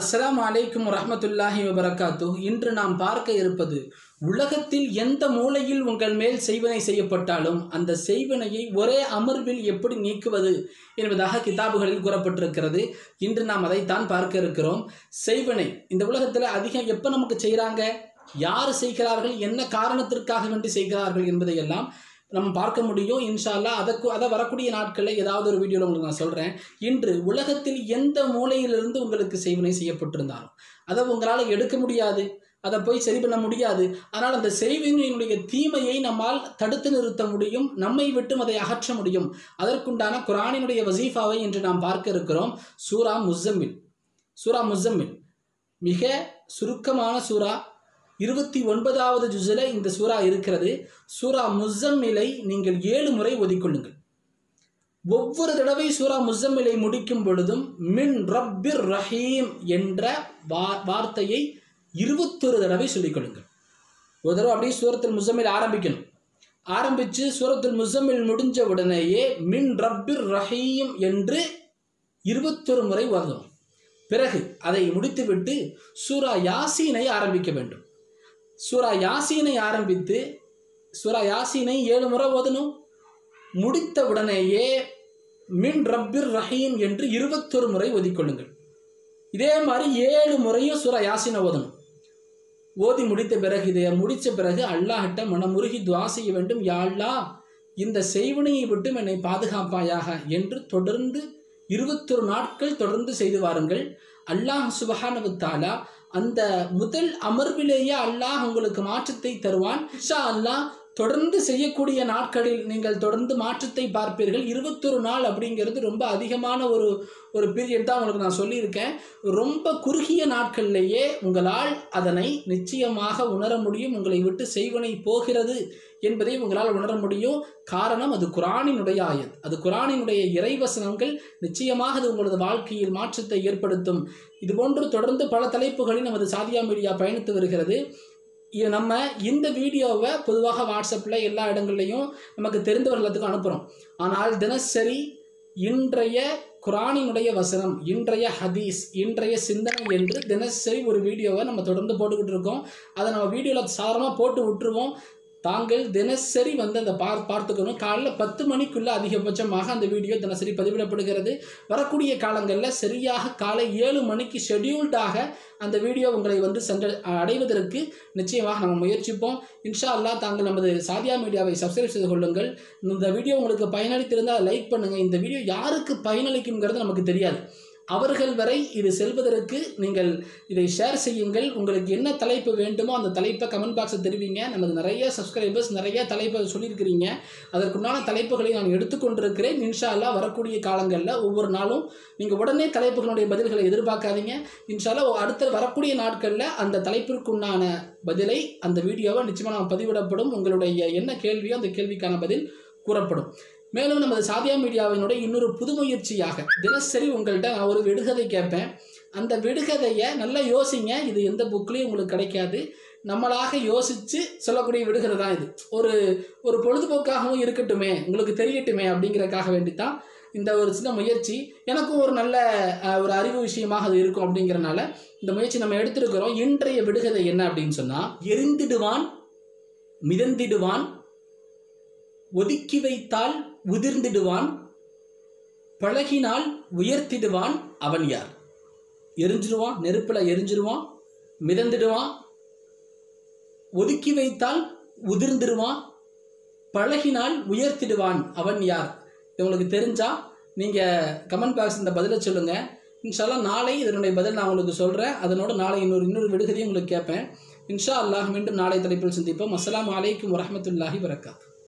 அஸ்ஸலாமு அலைக்கும் வரஹ்மத்துல்லாஹி வபரகாத்து இன்று நாம் பார்க்க இருப்பது உலகத்தில் எந்த மூலையில் உங்கள் மேல் செய்வனை செய்யப்பட்டாலும் அந்த செய்வனையை ஒரே அமர்வில் எப்படி நீக்குவது என்பதாக கிதாபுகளில் கூறப்பட்டிருக்கிறது இன்று நாம் அதைத்தான் பார்க்க இருக்கிறோம் செய்வனை இந்த உலகத்தில் அதிகம் எப்போ நமக்கு செய்கிறாங்க யார் செய்கிறார்கள் என்ன காரணத்திற்காக வேண்டி செய்கிறார்கள் என்பதையெல்லாம் நம்ம பார்க்க முடியும் இன்ஷா அல்லாஹ் அதற்கு அதை வரக்கூடிய நாட்களில் ஏதாவது ஒரு வீடியோவில் உங்களுக்கு நான் சொல்கிறேன் இன்று உலகத்தில் எந்த மூலையிலிருந்து உங்களுக்கு செய்வனை செய்யப்பட்டிருந்தாலும் அதை உங்களால் எடுக்க முடியாது அதை போய் சரி பண்ண முடியாது ஆனால் அந்த செய்வினையினுடைய தீமையை நம்மால் தடுத்து நிறுத்த முடியும் நம்மை விட்டும் அதை அகற்ற முடியும் அதற்குண்டான குரானினுடைய வசீஃபாவை இன்று நாம் பார்க்க இருக்கிறோம் சூரா முஸ்ஸம்மில் சூரா முஸ்ஸம்மில் மிக சுருக்கமான சூரா இருபத்தி ஒன்பதாவது ஜுஸில் இந்த சூரா இருக்கிறது சூரா முஸ்ஸம்மிலை நீங்கள் ஏழு முறை ஒதிக்கொள்ளுங்கள் ஒவ்வொரு தடவை சூரா முஸ்ஸம்மிலை முடிக்கும் பொழுதும் மின் ரப்பிர் ரஹீம் என்ற வா வார்த்தையை இருபத்தொரு தடவை சொல்லிக்கொள்ளுங்கள் ஒரு தடவை அப்படியே சூரத்தில் முஸ்ஸம்மில் ஆரம்பிக்கணும் ஆரம்பித்து சூரத்தில் முஸ்ஸம்மில் முடிஞ்ச உடனேயே மின் ரப்பிர் ரஹீம் என்று இருபத்தொரு முறை ஓதணும் பிறகு அதை முடித்துவிட்டு சூரா யாசீனை ஆரம்பிக்க வேண்டும் சூரா யாசீனை ஆரம்பித்து சூரா யாசீனை ஏழு முறை ஓதணும் முடித்த உடனேயே மின் ரப்பிர் ரஹீம் என்று இருபத்தொரு முறை ஒதிக்கொள்ளுங்கள் இதே மாதிரி ஏழு முறையும் சூரா யாசீனை ஓதணும் ஓதி முடித்த பிறகு இதை முடித்த பிறகு அல்லாஹ்கிட்ட மனமுருகி துவா செய்ய வேண்டும் யா அல்லாஹ் இந்த செய்வனையை விட்டும் என்னை பாதுகாப்பாயாக என்று தொடர்ந்து இருபத்தொரு நாட்கள் தொடர்ந்து செய்து வாருங்கள் அல்லாஹ் சுபஹானவு தாலா அந்த முதல் அமர்விலேயே அல்லாஹ் உங்களுக்கு மாற்றத்தை தருவான் இன்ஷா அல்லாஹ் தொடர்ந்து செய்யக்கூடிய நாட்களில் நீங்கள் தொடர்ந்து மாற்றத்தை பார்ப்பீர்கள் இருபத்தொரு நாள் அப்படிங்கிறது ரொம்ப அதிகமான ஒரு ஒரு பீரியட் தான் உங்களுக்கு நான் சொல்லியிருக்கேன் ரொம்ப குறுகிய நாட்கள்லேயே உங்களால் அதனை நிச்சயமாக உணர முடியும் உங்களை விட்டு செய்வனை போகிறது என்பதை உங்களால் உணர முடியும் காரணம் அது குரானினுடைய ஆயத் அது குரானினுடைய இறைவசனங்கள் நிச்சயமாக அது உங்களது வாழ்க்கையில் மாற்றத்தை ஏற்படுத்தும் இதுபோன்று தொடர்ந்து பல தலைப்புகளில் நமது சாதியா மீடியா பயணித்து வருகிறது இது நம்ம இந்த வீடியோவை பொதுவாக வாட்ஸ்அப்பில் எல்லா இடங்கள்லையும் நமக்கு தெரிந்தவர் எல்லாத்துக்கும் அனுப்புகிறோம் ஆனால் தினசரி இன்றைய குரானினுடைய வசனம் இன்றைய ஹதீஸ் இன்றைய சிந்தனை என்று தினசரி ஒரு வீடியோவை நம்ம தொடர்ந்து போட்டுக்கிட்டு இருக்கோம் அதை நம்ம வீடியோவில் சாரமாக போட்டு விட்டுருவோம் தாங்கள் தினசரி வந்து அந்த பார் பார்த்துக்கணும் காலைல பத்து மணிக்குள்ளே அதிகபட்சமாக அந்த வீடியோ தினசரி பதிவிடப்படுகிறது வரக்கூடிய காலங்களில் சரியாக காலை ஏழு மணிக்கு ஷெடியூல்டாக அந்த வீடியோ உங்களை வந்து சென்ற அடைவதற்கு நிச்சயமாக நம்ம முயற்சிப்போம் இன்ஷா அல்லாஹ் தாங்கள் நமது சாதியா மீடியாவை சப்ஸ்கிரைப் செய்து கொள்ளுங்கள் இந்த வீடியோ உங்களுக்கு பயனளித்திருந்தால் லைக் பண்ணுங்கள் இந்த வீடியோ யாருக்கு பயனளிக்குங்கிறது நமக்கு தெரியாது அவர்கள் வரை இது செல்வதற்கு நீங்கள் இதை ஷேர் செய்யுங்கள் உங்களுக்கு என்ன தலைப்பு வேண்டுமோ அந்த தலைப்பை கமெண்ட் பாக்ஸில் தெரிவிங்க நமது நிறைய சப்ஸ்கிரைபர்ஸ் நிறைய தலைப்பை சொல்லியிருக்கிறீங்க அதற்குண்டான தலைப்புகளை நான் எடுத்துக்கொண்டிருக்கிறேன் இன்ஷா அல்லாஹ் வரக்கூடிய காலங்களில் ஒவ்வொரு நாளும் நீங்கள் உடனே தலைப்புகளுடைய பதில்களை எதிர்பார்க்காதீங்க இன்ஷா அல்லாஹ் அடுத்த வரக்கூடிய நாட்களில் அந்த தலைப்பிற்குண்டான பதிலை அந்த வீடியோவை நிச்சயமாக நான் பதிவிடப்படும் உங்களுடைய என்ன கேள்வியோ அந்த கேள்விக்கான பதில் கூறப்படும் மேலும் நமது சாதியா மீடியாவினுடைய இன்னொரு புது முயற்சியாக தினசரி உங்கள்கிட்ட நான் ஒரு விடுகதை கேட்பேன் அந்த விடுகதையை நல்லா யோசிங்க இது எந்த புக்லேயும் உங்களுக்கு கிடைக்காது நம்மளாக யோசித்து சொல்லக்கூடிய விடுகதை தான் இது ஒரு ஒரு பொழுதுபோக்காகவும் இருக்கட்டுமே உங்களுக்கு தெரியட்டுமே அப்படிங்கிறதுக்காக வேண்டி தான் இந்த ஒரு சின்ன முயற்சி எனக்கும் ஒரு நல்ல அஹ், ஒரு அறிவு விஷயமாக அது இருக்கும் அப்படிங்கிறனால இந்த முயற்சி நம்ம எடுத்திருக்கிறோம் இன்றைய விடுகதை என்ன அப்படின்னு சொன்னால் எரிந்திடுவான் மிதந்திடுவான் ஒதுக்கி வைத்தால் உதிர்ந்திடுவான் பழகினால் உயர்த்திடுவான் அவன் யார் எரிஞ்சிடுவான் நெருப்பில் எரிஞ்சிடுவான் மிதந்துடுவான் ஒதுக்கி வைத்தால் உதிர்ந்திடுவான் பழகினால் உயர்த்திடுவான் அவன் யார் இது உங்களுக்கு தெரிஞ்சா நீங்கள் கமெண்ட் பாக்ஸ் இந்த பதிலை சொல்லுங்கள் இன்ஷால்லா நாளை இதனுடைய பதில் நான் உங்களுக்கு சொல்கிறேன் அதனோட நாளை இன்னொரு இன்னொரு விடுகதையும் உங்களுக்கு கேட்பேன் இன்ஷா அல்லாஹ் மீண்டும் நாளை தலைப்பில் சந்திப்போம் அஸ்ஸலாமு அலைக்கும் வரஹ்மத்துல்லாஹி வரகாத்து